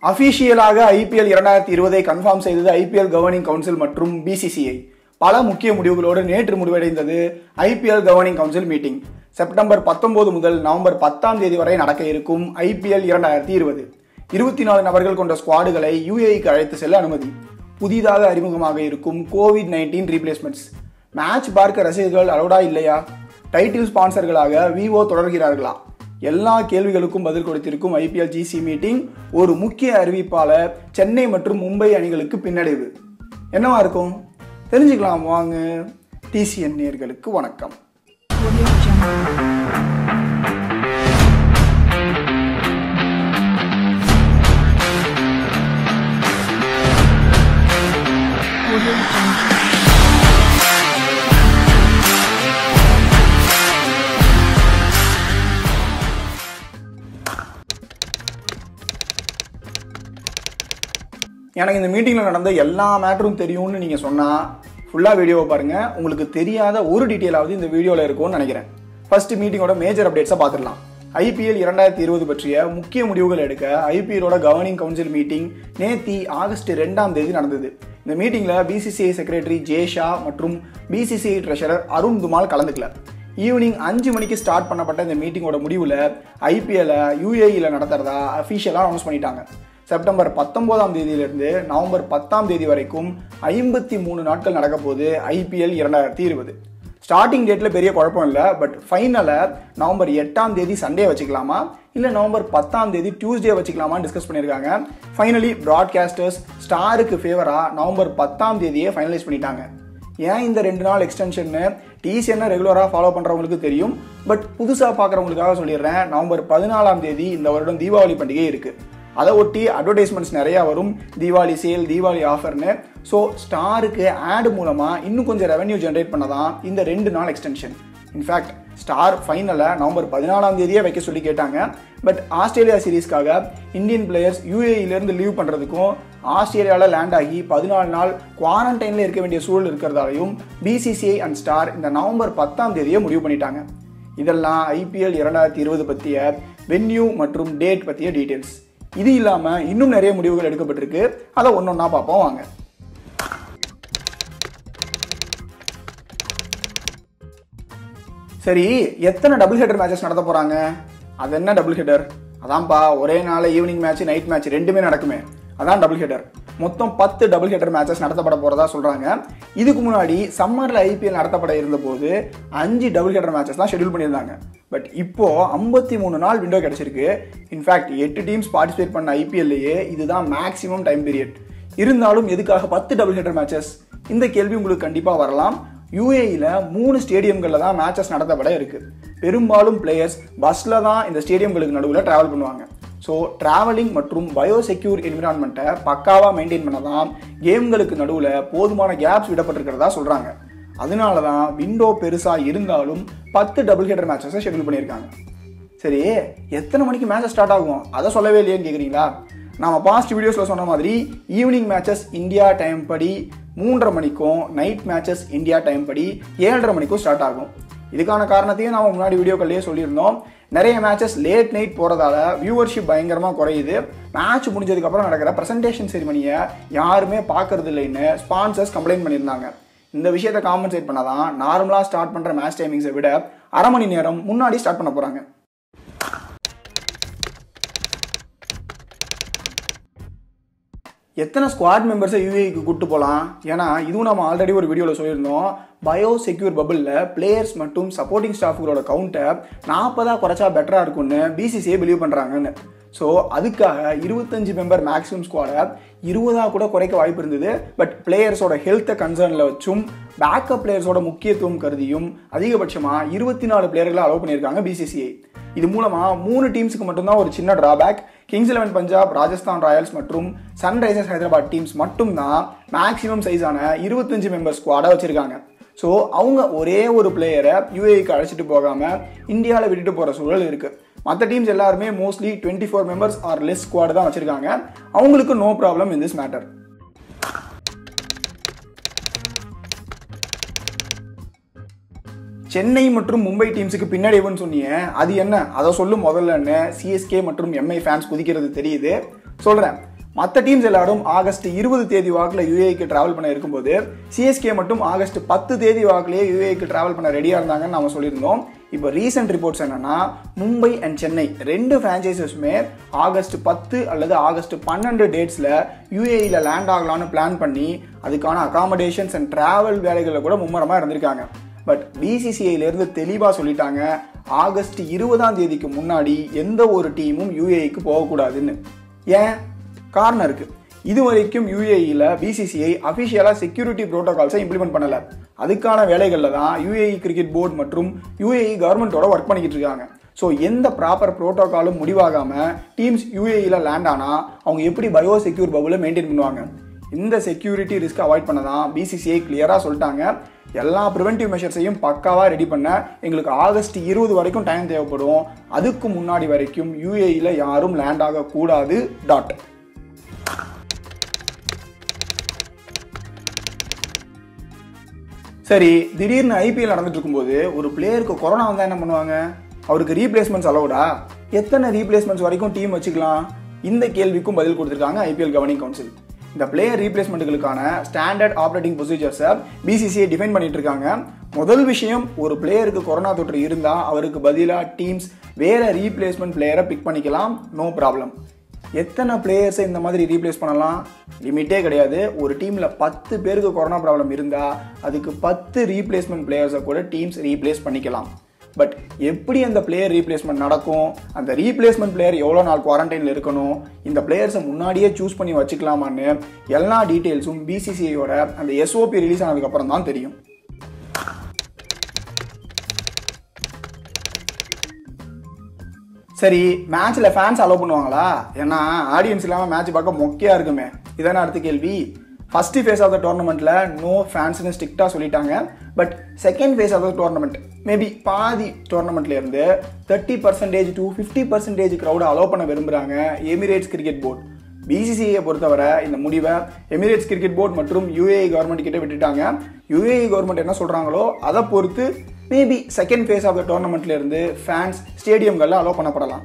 அபிஷியலாக IPL இரண்டாயிரத்தி இருபதை confirm செய்தது ஐபிஎல் கவர்னிங் கவுன்சில் மற்றும் பிசிசிஐ பல முக்கிய முடிவுகளோடு நேற்று முடிவடைந்தது IPL governing council meeting September பத்தொன்பது முதல் நவம்பர் பத்தாம் தேதி வரை நடக்க இருக்கும் ஐபிஎல் இரண்டாயிரத்தி இருபது இருபத்தி நாலு நபர்கள் கொண்ட ஸ்குவாடுகளை யுஏஇக்கு அழைத்து செல்ல அனுமதி புதிதாக அறிமுகமாக இருக்கும் கோவிட் நைன்டீன் ரீப்ளேஸ்மெண்ட்ஸ் மேட்ச் பார்க்க ரசிகர்கள் அலோடா இல்லையா டைட்டில் ஸ்பான்சர்களாக விவோ தொடர்கிறார்களா எல்லா கேள்விகளுக்கும் பதில் கொடுத்திருக்கும் ஐபிஎல் ஜிசி மீட்டிங் ஒரு முக்கிய அறிவிப்பாளர் சென்னை மற்றும் மும்பை அணிகளுக்கு பின்னடைவு என்னவா இருக்கும் தெரிஞ்சுக்கலாம் வாங்க டிசிஎன் நேர்களுக்கு வணக்கம் Audio Jungle. Audio Jungle. எனக்கு இந்த மீட்டிங்கில் நடந்த எல்லா மேட்டரும் தெரியும்னு நீங்கள் சொன்னால் ஃபுல்லாக வீடியோவை பாருங்கள் உங்களுக்கு தெரியாத ஒரு டீட்டெயிலாவது இந்த வீடியோவில் இருக்கும்னு நினைக்கிறேன் ஃபர்ஸ்ட் மீட்டிங்கோட மேஜர் அப்டேட்ஸை பார்த்துடலாம் ஐபிஎல் இரண்டாயிரத்தி இருபது பற்றிய முக்கிய முடிவுகள் எடுக்க ஐபிஎலோட கவர்னிங் கவுன்சில் மீட்டிங் நேத்தி ஆகஸ்ட் ரெண்டாம் தேதி நடந்தது இந்த மீட்டிங்கில் பிசிசிஐ செக்ரட்டரி ஜேஷா மற்றும் பிசிசிஐ ட்ரெஷரர் அருண் துமால் கலந்துக்கல ஈவினிங் அஞ்சு மணிக்கு ஸ்டார்ட் பண்ணப்பட்ட இந்த மீட்டிங்கோட முடிவில் ஐபிஎல்லை யூஏஇயில் நடத்துறதா அஃபிஷியலாக அனௌன்ஸ் பண்ணிட்டாங்க செப்டம்பர் பத்தொன்பதாம் தேதியிலிருந்து நவம்பர் பத்தாம் தேதி வரைக்கும் ஐம்பத்தி மூணு நாட்கள் நடக்க போகுது ஐபிஎல் இரண்டாயிரத்தி இருபது ஸ்டார்டிங் டேட்டில் பெரிய குழப்பம் இல்லை பட் ஃபைனலை நவம்பர் எட்டாம் தேதி சண்டே வச்சுக்கலாமா இல்லை நவம்பர் பத்தாம் தேதி டியூஸ்டே வச்சுக்கலாமான்னு டிஸ்கஸ் பண்ணியிருக்காங்க ஃபைனலி ப்ராட்காஸ்டர்ஸ் ஸ்டாருக்கு ஃபேவராக நவம்பர் பத்தாம் தேதியே ஃபைனலைஸ் பண்ணிட்டாங்க ஏன் இந்த ரெண்டு நாள் எக்ஸ்டென்ஷன்னு டிசிஎன்னை ரெகுலராக ஃபாலோ பண்ணுறவங்களுக்கு தெரியும் பட் புதுசாக பார்க்குறவங்களுக்காக சொல்லிடுறேன் நவம்பர் பதினாலாம் தேதி இந்த வருடம் தீபாவளி பண்டிகை இருக்குது அதை ஒட்டி அட்வர்டைஸ்மெண்ட்ஸ் நிறையா வரும் தீபாவளி சேல் தீபாவளி ஆஃபர்னு ஸோ ஸ்டாருக்கு ஆடு மூலமாக இன்னும் கொஞ்சம் ரெவன்யூ ஜென்ரேட் பண்ண தான் இந்த ரெண்டு நாள் எக்ஸ்டென்ஷன் இன்ஃபேக்ட் ஸ்டார் ஃபைனலை நவம்பர் பதினாலாம் தேதியே வைக்க சொல்லி கேட்டாங்க பட் ஆஸ்திரேலியா சீரீஸ்க்காக இந்தியன் பிளேயர்ஸ் யூஏஇலேருந்து லீவ் பண்ணுறதுக்கும் ஆஸ்திரேலியாவில் லேண்ட் ஆகி பதினாலு நாள் குவாரண்டைனில் இருக்க வேண்டிய சூழல் இருக்கிறதாலையும் பிசிசிஐ அண்ட் ஸ்டார் இந்த நவம்பர் பத்தாம் தேதியே முடிவு பண்ணிட்டாங்க இதெல்லாம் ஐபிஎல் இரண்டாயிரத்தி இருபது பற்றிய வென்யூ மற்றும் டேட் பற்றிய டீட்டெயில்ஸ் இது இல்லாமல் இன்னும் நிறைய முடிவுகள் எடுக்கப்பட்டிருக்கு அதை ஒன்று ஒன்றா பார்ப்போம் வாங்க சரி எத்தனை டபுள் ஹெட்டர் மேட்சஸ் நடத்த போறாங்க அது என்ன டபுள் ஹெட்டர் அதான்ப்பா ஒரே நாள் ஈவினிங் மேட்ச் நைட் மேட்ச் ரெண்டுமே நடக்குமே அதான் டபுள் ஹெட்டர் மொத்தம் பத்து டபுள் ஹெட்டர் மேட்சஸ் நடத்தப்பட போறதா சொல்றாங்க இதுக்கு முன்னாடி சம்மர்ல ஐபிஎல் நடத்தப்பட இருந்தபோது அஞ்சு டபுள் ஹெட்டர் மேட்சஸ் தான் ஷெட்யூல் பண்ணியிருந்தாங்க பட் இப்போ ஐம்பத்தி மூணு நாள் விண்டோ கிடைச்சிருக்கு இன்ஃபேக்ட் எட்டு டீம்ஸ் பார்ட்டிசிபேட் பண்ண ஐபிஎல்லையே இதுதான் மேக்ஸிமம் டைம் பீரியட் இருந்தாலும் எதுக்காக பத்து டபுள் ஹெட்டர் மேட்சஸ் இந்த கேள்வி உங்களுக்கு கண்டிப்பாக வரலாம் யூஏஇல மூணு ஸ்டேடியம்களில் தான் மேட்சஸ் நடத்தப்பட இருக்கு பெரும்பாலும் பிளேயர்ஸ் பஸ்ஸில் தான் இந்த ஸ்டேடியம்களுக்கு நடுவில் ட்ராவல் பண்ணுவாங்க ஸோ ட்ராவலிங் மற்றும் பயோசெக்யூர் என்விரான்மெண்ட்டை பக்காவாக மெயின்டைன் பண்ண தான் கேம்களுக்கு நடுவில் போதுமான கேப்ஸ் விடப்பட்டிருக்கிறதா சொல்கிறாங்க அதனால தான் விண்டோ பெருசாக இருந்தாலும் பத்து டபுள் ஹெட்டர் மேட்சஸை ஷெட்யூல் பண்ணியிருக்காங்க சரி எத்தனை மணிக்கு மேட்சஸ் ஸ்டார்ட் ஆகும் அதை சொல்லவே இல்லையேன்னு கேட்குறீங்களா நாம பாஸ்ட் வீடியோஸில் சொன்ன மாதிரி ஈவினிங் மேட்சஸ் இந்தியா டைம் படி மூன்றரை மணிக்கும் நைட் மேட்சஸ் இந்தியா டைம் படி ஏழரை மணிக்கும் ஸ்டார்ட் ஆகும் இதுக்கான காரணத்தையும் நாம முன்னாடி வீடியோக்கள்லேயே சொல்லியிருந்தோம் நிறைய மேட்சஸ் லேட் நைட் போகிறதால வியூவர்ஷிப் பயங்கரமாக குறையுது மேட்ச் முடிஞ்சதுக்கப்புறம் நடக்கிற ப்ரெசன்டேஷன் செரிமனியை யாருமே பார்க்கறது இல்லைன்னு ஸ்பான்சர்ஸ் கம்ப்ளைண்ட் பண்ணியிருந்தாங்க இந்த விஷயத்தை காம்பன்சேட் பண்ணாதான் நார்மலாக ஸ்டார்ட் பண்ணுற மேட்ச் டைமிங்ஸை விட அரை மணி நேரம் முன்னாடி ஸ்டார்ட் பண்ண போகிறாங்க எத்தனை ஸ்குவாட் மெம்பர்ஸை யூஏக்கு கூட்டு போகலாம் ஏன்னா இதுவும் நம்ம ஆல்ரெடி ஒரு வீடியோவில் சொல்லியிருந்தோம் பயோ செக்யூர் பபிளில் பிளேயர்ஸ் மற்றும் சப்போர்ட்டிங் ஸ்டாஃப்களோட கவுண்ட்டை நாற்பதாக குறைச்சா பெட்டராக இருக்கும்னு பிசிசிஐ பிலீவ் பண்ணுறாங்கன்னு ஸோ அதுக்காக இருபத்தஞ்சு மெம்பர் மேக்ஸிமம் ஸ்குவாடை இருபதாக கூட குறைக்க வாய்ப்பு இருந்தது பட் பிளேயர்ஸோட ஹெல்த்தை கன்சர்னில் வச்சும் பேக்கப் பிளேயர்ஸோட முக்கியத்துவம் கருதியும் அதிகபட்சமாக இருபத்தி நாலு பிளேயர்களை அலோவ் பண்ணியிருக்காங்க பிசிசிஐ இது மூலமாக மூணு டீம்ஸுக்கு மட்டும்தான் ஒரு சின்ன drawback Kings Eleven Punjab Rajasthan Royals மற்றும் சன்ரைசர்ஸ் ஹைதராபாத் டீம்ஸ் மட்டும்தான் மேக்ஸிமம் சைஸான இருபத்தஞ்சு மெம்பர் ஸ்குவாடை வச்சிருக்காங்க ஸோ அவங்க ஒரே ஒரு பிளேயரை யூஏக்கு அழைச்சிட்டு போகாமல் இந்தியாவில் விட்டுட்டு போகிற சூழல் இருக்குது மற்ற டீம்ஸ் எல்லாருமே mostly twenty four members or less squad தான் வச்சிருக்காங்க அவங்களுக்கு no problem in this matter Chennai மற்றும் மும்பை டீம்ஸுக்கு பின்னடைவுன்னு சொன்னீங்க அது என்ன அதை சொல்லும் முதல்லன்னு சிஎஸ்கே மற்றும் எம்ஐ ஃபேன்ஸ் குதிக்கிறது தெரியுது சொல்கிறேன் மற்ற டீம்ஸ் எல்லாரும் ஆகஸ்ட் இருபது தேதி வாக்கில் யூஏக்கு டிராவல் பண்ண இருக்கும்போது சிஎஸ்கே மட்டும் ஆகஸ்ட் பத்து தேதி வாக்கிலேயே யூஏக்கு டிராவல் பண்ண ரெடியாக இருந்தாங்கன்னு நம்ம சொல்லியிருந்தோம் இப்போ ரீசெண்ட் ரிப்போர்ட்ஸ் என்னன்னா மும்பை அண்ட் சென்னை ரெண்டு ஃப்ரான்ச்சைசஸுமே ஆகஸ்ட் பத்து அல்லது ஆகஸ்ட் பன்னெண்டு டேட்ஸில் யூஏஇயில் லேண்ட் ஆகலாம்னு பிளான் பண்ணி அதுக்கான அகாமடேஷன்ஸ் அண்ட் டிராவல் வேலைகளில் கூட மும்முரமாக இருந்திருக்காங்க பட் பிசிசிஐலேருந்து தெளிவாக சொல்லிட்டாங்க ஆகஸ்ட் இருபதாம் தேதிக்கு முன்னாடி எந்த ஒரு டீமும் யூஏஇக்கு போகக்கூடாதுன்னு ஏன் காரணம் இருக்கு இது வரைக்கும் யூஏஇயில் பிசிசிஐ அஃபிஷியலாக செக்யூரிட்டி ப்ரோட்டோகால்ஸை இம்ப்ளிமெண்ட் பண்ணல அதுக்கான வேலைகளில் தான் யூஏஇ கிரிக்கெட் போர்டு மற்றும் யூஏஇ கவர்மெண்ட்டோட ஒர்க் பண்ணிக்கிட்டு இருக்காங்க ஸோ எந்த ப்ராப்பர் ப்ரோட்டோகாலும் முடிவாகாமல் டீம்ஸ் யூஏஇயில் லேண்ட் ஆனால் அவங்க எப்படி பயோ செக்யூர் பபுளை மெயின்டைன் பண்ணுவாங்க இந்த செக்யூரிட்டி ரிஸ்க் அவாய்ட் பண்ண தான் பிசிசிஐ கிளியராக சொல்லிட்டாங்க எல்லா ப்ரிவென்டிவ் மெஷர்ஸையும் பக்காவாக ரெடி பண்ண எங்களுக்கு ஆகஸ்ட் இருபது வரைக்கும் டைம் தேவைப்படும் அதுக்கு முன்னாடி வரைக்கும் யூஏஇயில் யாரும் லேண்ட் ஆகக்கூடாது டாட் சரி திடீர்னு ஐபிஎல் நடந்துட்டு இருக்கும்போது ஒரு பிளேயருக்கு கொரோனா வந்தால் என்ன பண்ணுவாங்க அவருக்கு ரீப்ளேஸ்மெண்ட்ஸ் அலௌடா எத்தனை ரீப்ளேஸ்மெண்ட்ஸ் வரைக்கும் டீம் வச்சுக்கலாம் இந்த கேள்விக்கும் பதில் கொடுத்துருக்காங்க ஐபிஎல் கவர்னிங் கவுன்சில் இந்த பிளேயர் ரீப்ளேஸ்மெண்ட்டுகளுக்கான ஸ்டாண்டர்ட் ஆப்ரேட்டிங் ப்ரொசீஜர்ஸை பிசிசிஐ டிஃபைன் பண்ணிட்டு இருக்காங்க முதல் விஷயம் ஒரு பிளேயருக்கு கொரோனா தொற்று இருந்தால் அவருக்கு பதிலாக டீம்ஸ் வேற ரீப்ளேஸ்மெண்ட் பிளேயரை பிக் பண்ணிக்கலாம் நோ ப்ராப்ளம் எத்தனை பிளேயர்ஸை இந்த மாதிரி ரீப்ளேஸ் பண்ணலாம் லிமிட்டே கிடையாது ஒரு டீமில் பத்து பேருக்கு கொரோனா ப்ராப்ளம் இருந்தால் அதுக்கு பத்து ரீப்ளேஸ்மெண்ட் பிளேயர்ஸை கூட டீம்ஸ் ரீப்ளேஸ் பண்ணிக்கலாம் பட் எப்படி அந்த பிளேயர் ரீப்ளேஸ்மெண்ட் நடக்கும் அந்த ரீப்ளேஸ்மெண்ட் பிளேயர் எவ்வளோ நாள் குவாரண்டைனில் இருக்கணும் இந்த பிளேயர்ஸை முன்னாடியே சூஸ் பண்ணி வச்சுக்கலாமான்னு எல்லா டீட்டெயில்ஸும் பிசிசிஐயோட அந்த எஸ்ஓபி ரிலீஸ் ஆனதுக்கப்புறம் தான் தெரியும் சரி மேட்ச்சில் ஃபேன்ஸ் அலோவ் பண்ணுவாங்களா ஏன்னா ஆடியன்ஸ் இல்லாமல் மேட்ச் பார்க்க மொக்கையாக இருக்குமே இதான அடுத்த கேள்வி ஃபர்ஸ்ட் ஃபேஸ் ஆஃப் த டோர்னமெண்ட்டில் நோ ஃபேன்ஸ்னு ஸ்ட்ரிக்டாக சொல்லிட்டாங்க but second phase of the tournament maybe பாதி டோர்னமெண்ட்ல இருந்து thirty percentage to fifty percentage க்ரௌடை அலோவ் பண்ண விரும்புகிறாங்க எமிரேட்ஸ் கிரிக்கெட் போர்டு பிசிசிஐயை பொறுத்தவரை இந்த முடிவை எமிரேட்ஸ் கிரிக்கெட் போர்டு மற்றும் யூஏஇ கவர்மெண்ட் கிட்ட விட்டுட்டாங்க யூஏஇ கவர்மெண்ட் என்ன சொல்கிறாங்களோ அதை பொறுத்து maybe second phase of the டோர்னமெண்ட்ல இருந்து ஃபேன்ஸ் ஸ்டேடியம்களில் அலோவ் பண்ணப்படலாம்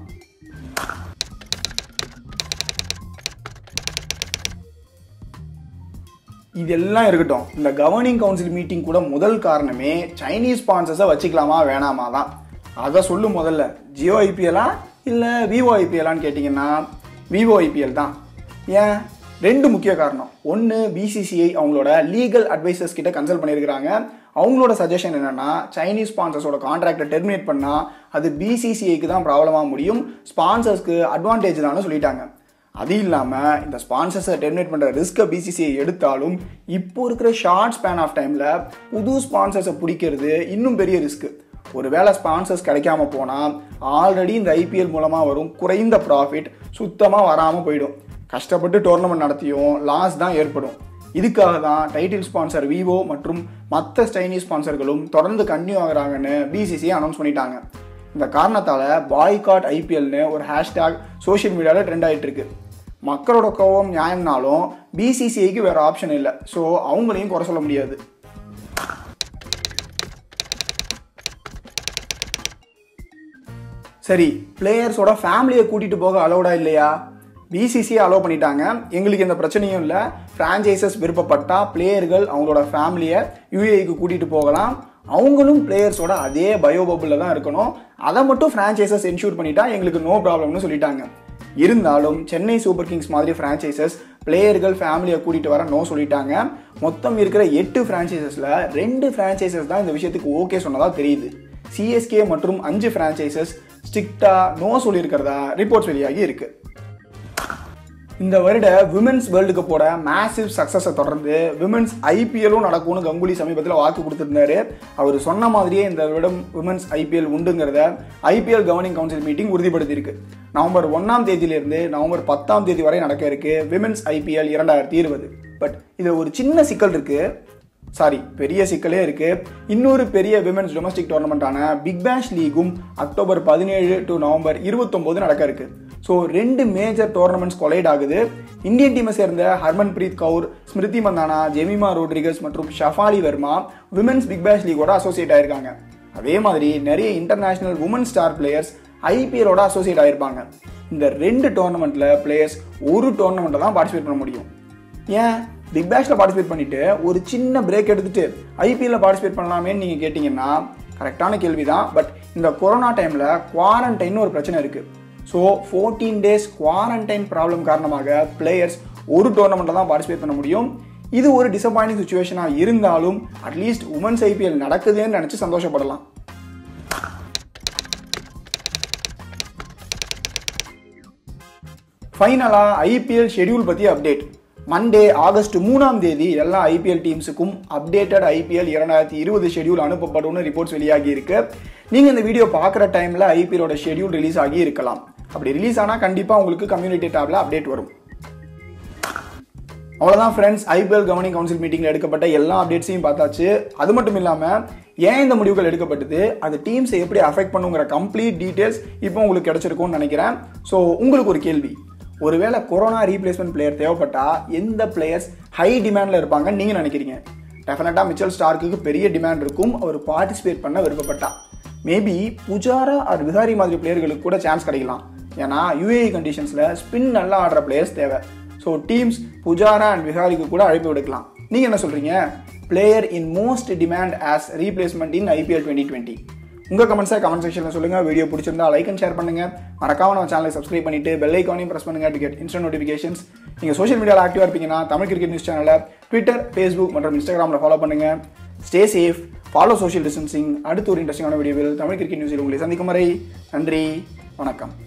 இதெல்லாம் இருக்கட்டும் இந்த கவர்னிங் கவுன்சில் மீட்டிங் கூட முதல் காரணமே சைனீஸ் ஸ்பான்சர்ஸை வச்சுக்கலாமா வேணாமா தான் அதை சொல்லும் முதல்ல ஜியோ ஐபிஎலா இல்லை விவோ ஐபிஎலான்னு கேட்டிங்கன்னா விவோ ஐபிஎல் தான் ஏன் ரெண்டு முக்கிய காரணம் ஒன்று பிசிசிஐ அவங்களோட லீகல் அட்வைசர்ஸ் கிட்ட கன்சல்ட் பண்ணியிருக்கிறாங்க அவங்களோட சஜஷன் என்னன்னா சைனீஸ் ஸ்பான்சர்ஸோட கான்ட்ராக்டை டெர்மினேட் பண்ணால் அது பிசிசிஐக்கு தான் ப்ராப்ளமாக முடியும் ஸ்பான்சர்ஸ்க்கு அட்வான்டேஜ் தான் சொல்லிட்டாங்க அது இல்லாமல் இந்த ஸ்பான்சர்ஸை டெர்மினேட் பண்ணுற ரிஸ்க்கை பிசிசிஐ எடுத்தாலும் இப்போ இருக்கிற ஷார்ட் ஸ்பேன் ஆஃப் டைமில் புது ஸ்பான்சர்ஸை பிடிக்கிறது இன்னும் பெரிய ரிஸ்க்கு ஒருவேளை ஸ்பான்சர்ஸ் கிடைக்காம போனால் ஆல்ரெடி இந்த ஐபிஎல் மூலமாக வரும் குறைந்த ப்ராஃபிட் சுத்தமாக வராமல் போயிடும் கஷ்டப்பட்டு டோர்னமெண்ட் நடத்தியும் லாஸ் தான் ஏற்படும் இதுக்காக தான் டைட்டில் ஸ்பான்சர் விவோ மற்றும் மற்ற சைனீஸ் ஸ்பான்சர்களும் தொடர்ந்து கன்டினியூ ஆகுறாங்கன்னு பிசிசி அனௌன்ஸ் பண்ணிட்டாங்க இந்த காரணத்தால் பாய்காட் ஐபிஎல்னு ஒரு ஹேஷ்டேக் சோஷியல் மீடியாவில் ட்ரெண்ட் ஆகிட்டு இருக்கு மக்களோட கோபம் நியாயம்னாலும் பிசிசிஐக்கு வேற ஆப்ஷன் இல்லை ஸோ அவங்களையும் குறை சொல்ல முடியாது சரி பிளேயர்ஸோட ஃபேமிலியை கூட்டிட்டு போக அலோடா இல்லையா பிசிசியை அலோவ் பண்ணிட்டாங்க எங்களுக்கு எந்த பிரச்சனையும் இல்லை ஃப்ரான்ச்சைசஸ் விருப்பப்பட்டா பிளேயர்கள் அவங்களோட ஃபேமிலியை யூஏக்கு கூட்டிட்டு போகலாம் அவங்களும் பிளேயர்ஸோட அதே பயோ பபுளில் தான் இருக்கணும் அதை மட்டும் ஃப்ரான்ச்சைசஸ் என்ஷூர் பண்ணிட்டா எங்களுக்கு நோ ப்ராப்ளம்னு சொல்லிட்டாங்க இருந்தாலும் சென்னை சூப்பர் கிங்ஸ் மாதிரி ஃப்ரான்ச்சைசஸ் பிளேயர்கள் ஃபேமிலியை கூட்டிட்டு வர நோ சொல்லிட்டாங்க மொத்தம் இருக்கிற எட்டு ஃப்ரான்ச்சைசஸில் ரெண்டு ஃப்ரான்ச்சைசஸ் தான் இந்த விஷயத்துக்கு ஓகே சொன்னதா தெரியுது சிஎஸ்கே மற்றும் அஞ்சு ஃப்ரான்ச்சைசஸ் ஸ்ட்ரிக்டா நோ சொல்லியிருக்கிறதா ரிப்போர்ட்ஸ் வெளியாகி இருக்கு இந்த வருட விமென்ஸ் வேர்ல்டு கப்போட மேசிவ் சக்ஸஸை தொடர்ந்து விமென்ஸ் ஐபிஎல்லும் நடக்கும்னு கங்குலி சமீபத்தில் வாக்கு கொடுத்துருந்தாரு அவர் சொன்ன மாதிரியே இந்த வருடம் விமென்ஸ் ஐபிஎல் உண்டுங்கிறத ஐபிஎல் கவர்னிங் கவுன்சில் மீட்டிங் உறுதிப்படுத்தியிருக்கு நவம்பர் ஒன்றாம் தேதியிலிருந்து நவம்பர் பத்தாம் தேதி வரை நடக்க இருக்கு விமென்ஸ் ஐபிஎல் இரண்டாயிரத்தி இருபது பட் இதில் ஒரு சின்ன சிக்கல் இருக்கு சாரி பெரிய சிக்கலே இருக்கு இன்னொரு பெரிய விமென்ஸ் டொமஸ்டிக் டோர்னமெண்ட்டான பிக் பேஷ் லீகும் அக்டோபர் பதினேழு டு நவம்பர் இருபத்தொம்போது நடக்க இருக்கு ஸோ ரெண்டு மேஜர் டோர்னமெண்ட்ஸ் கொலைட் ஆகுது இந்தியன் டீமை சேர்ந்த ஹர்மன் பிரீத் கவுர் ஸ்மிருதி மந்தானா ஜெமிமா ரோட்ரிகஸ் மற்றும் ஷஃபாலி வர்மா விமென்ஸ் பிக் பேஷ் லீகோட அசோசியேட் ஆயிருக்காங்க அதே மாதிரி நிறைய இன்டர்நேஷனல் உமன் ஸ்டார் பிளேயர்ஸ் ஐபிஎலோட அசோசியேட் ஆயிருப்பாங்க இந்த ரெண்டு டோர்னமெண்ட்டில் பிளேயர்ஸ் ஒரு டோர்னமெண்ட்டில் தான் பார்ட்டிசிபேட் பண்ண முடியும் ஏன் பிக் பேஷில் பார்ட்டிசிபேட் பண்ணிட்டு ஒரு சின்ன பிரேக் எடுத்துட்டு ஐபிஎல்ல பார்ட்டிசிபேட் பண்ணலாமேன்னு நீங்கள் கேட்டிங்கன்னா கரெக்டான கேள்வி தான் பட் இந்த கொரோனா டைமில் குவாரண்டைன் ஒரு பிரச்சனை இருக்குது so fourteen days quarantine problem காரணமாக பிளேயர்ஸ் ஒரு டோர்னமெண்ட்டில் தான் பார்ட்டிசிபேட் பண்ண முடியும் இது ஒரு டிசப்பாயிண்டிங் சுச்சுவேஷனாக இருந்தாலும் அட்லீஸ்ட் உமன்ஸ் ஐபிஎல் நடக்குதுன்னு நினச்சி சந்தோஷப்படலாம் ஃபைனலாக ஐபிஎல் ஷெடியூல் பற்றி அப்டேட் மண்டே ஆகஸ்ட் மூணாம் தேதி எல்லா ஐபிஎல் டீம்ஸுக்கும் அப்டேட்டட் ஐபிஎல் இரண்டாயிரத்தி இருபது ஷெடியூல் அனுப்பப்படும்னு ரிப்போர்ட்ஸ் வெளியாகி இருக்கு நீங்கள் இந்த வீடியோ பார்க்குற டைமில் ஐபிஎலோட ஷெடியூல் ரிலீஸ் ஆகி இருக்கலாம் அப்படி ரிலீஸ் ஆனால் கண்டிப்பாக உங்களுக்கு கம்யூனிட்டி டேப்ல அப்டேட் வரும் அவ்வளோதான் ஃப்ரெண்ட்ஸ் ஐபிஎல் கவர்னிங் கவுன்சில் மீட்டிங்கில் எடுக்கப்பட்ட எல்லா அப்டேட்ஸையும் பார்த்தாச்சு அது மட்டும் இல்லாமல் ஏன் இந்த முடிவுகள் எடுக்கப்பட்டது அது டீம்ஸை எப்படி அஃபெக்ட் பண்ணுங்கிற கம்ப்ளீட் டீட்டெயில்ஸ் இப்போ உங்களுக்கு கிடைச்சிருக்கும்னு நினைக்கிறேன் ஸோ உங்களுக்கு ஒரு கேள்வி ஒருவேளை கொரோனா ரீப்ளேஸ்மெண்ட் பிளேயர் தேவைப்பட்டா எந்த பிளேயர்ஸ் ஹை டிமாண்டில் இருப்பாங்கன்னு நீங்கள் நினைக்கிறீங்க டெஃபினட்டாக மிச்சல் ஸ்டார்க்குக்கு பெரிய டிமாண்ட் இருக்கும் அவர் பார்ட்டிசிபேட் பண்ண விருப்பப்பட்டா மேபி புஜாரா ஆர் விகாரி மாதிரி பிளேயர்களுக்கு கூட சான்ஸ் கிடைக்கலாம் ஏன்னா யூஏஇ கண்டிஷன்ஸில் ஸ்பின் நல்லா ஆடுற பிளேயர்ஸ் தேவை ஸோ டீம்ஸ் புஜாரா அண்ட் விஹாரிக்கு கூட அழைப்பு விடுக்கலாம் நீங்கள் என்ன சொல்கிறீங்க player in most demand as replacement in IPL twenty twenty உங்கள் கமெண்ட்ஸை கமெண்ட் செக்ஷனில் சொல்லுங்கள் வீடியோ பிடிச்சிருந்தா லைக் அண்ட் ஷேர் பண்ணுங்கள் மறக்காம நம்ம சேனலை சப்ஸ்கிரைப் பண்ணிட்டு பெல் ஐக்கானையும் ப்ரெஸ் பண்ணுங்க டு கெட் இன்ஸ்டன்ட் நோட்டிஃபிகேஷன்ஸ் நீங்கள் சோஷியல் மீடியாவில் ஆக்டிவாக இருப்பீங்கன்னா தமிழ் கிரிக்கெட் நியூஸ் சேனலை ட்விட்டர் ஃபேஸ்புக் மற்றும் இன்ஸ்டாகிராமில் ஃபாலோ பண்ணுங்கள் stay safe follow social distancing அடுத்த ஒரு இன்ட்ரெஸ்டிங்கான வீடியோவில் தமிழ் கிரிக்கெட் நியூஸில் உங்களை சந்திக்கும் வரை நன்றி வணக்கம்